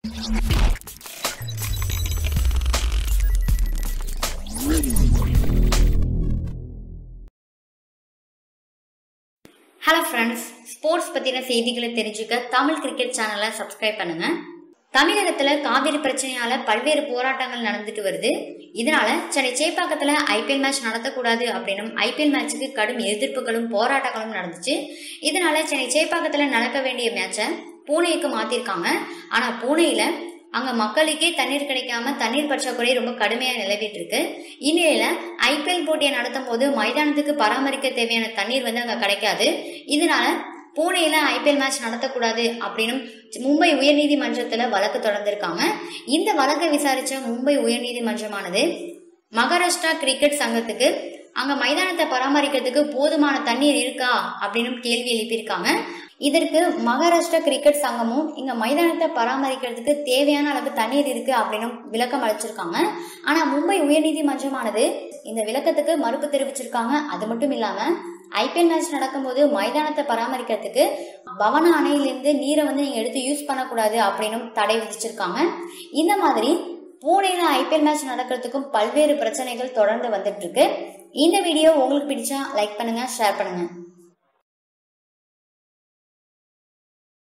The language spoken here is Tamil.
ஹலோ ஃப்ரெண்ட்ஸ் ஸ்போர்ட்ஸ் பற்றின செய்திகளை தெரிஞ்சுக்க தமிழ் கிரிக்கெட் சேனலை சப்ஸ்கிரைப் பண்ணுங்க தமிழகத்தில் காவிரி பிரச்சனையால பல்வேறு போராட்டங்கள் நடந்துட்டு வருது இதனால சென்னை சேப்பாக்கத்தில் ஐபிஎல் மேட்ச் நடத்தக்கூடாது அப்படின்னும் ஐபிஎல் மேட்சுக்கு கடும் எதிர்ப்புகளும் போராட்டங்களும் நடந்துச்சு இதனால சென்னை சேப்பாக்கத்தில் நடக்க வேண்டிய மேட்சை பூனேக்கு மாத்திருக்காங்க ஆனால் பூனேயில் அங்க மக்களுக்கே தண்ணீர் கிடைக்காம தண்ணீர் பற்றாக்குறை ரொம்ப கடுமையா நிலவிட்டு இருக்கு இந்நிலையில ஐபிஎல் போட்டியை நடத்தும் போது மைதானத்துக்கு பராமரிக்க தேவையான தண்ணீர் வந்து அங்க கிடைக்காது இதனால பூனேல ஐபிஎல் மேட்ச் நடத்தக்கூடாது அப்படின்னு மும்பை உயர்நீதிமன்றத்துல வழக்கு தொடர்ந்திருக்காங்க இந்த வழக்கை விசாரிச்ச மும்பை உயர்நீதிமன்றமானது மகாராஷ்டிரா கிரிக்கெட் சங்கத்துக்கு அங்க மைதானத்தை பராமரிக்கிறதுக்கு போதுமான தண்ணீர் இருக்கா அப்படின்னு கேள்வி எழுப்பியிருக்காங்க இதற்கு மகாராஷ்டிரா கிரிக்கெட் சங்கமும் இங்க மைதானத்தை பராமரிக்கிறதுக்கு தேவையான அளவு தண்ணீர் இருக்கு அப்படின்னு விளக்கம் அளிச்சிருக்காங்க ஆனா மும்பை உயர்நீதிமன்றமானது இந்த விளக்கத்துக்கு மறுப்பு தெரிவிச்சிருக்காங்க அது மட்டும் இல்லாம ஐபிஎல் மேட்ச் நடக்கும்போது மைதானத்தை பராமரிக்கிறதுக்கு பவன அணையிலிருந்து நீரை வந்து நீங்க எடுத்து யூஸ் பண்ணக்கூடாது அப்படின்னு தடை விதிச்சிருக்காங்க இந்த மாதிரி பூனேல ஐபிஎல் மேட்ச் நடக்கிறதுக்கும் பல்வேறு பிரச்சனைகள் தொடர்ந்து வந்துட்டு இருக்கு இந்த வீடியோ உங்களுக்கு பிடிச்சா லைக் பண்ணுங்க ஷேர் பண்ணுங்க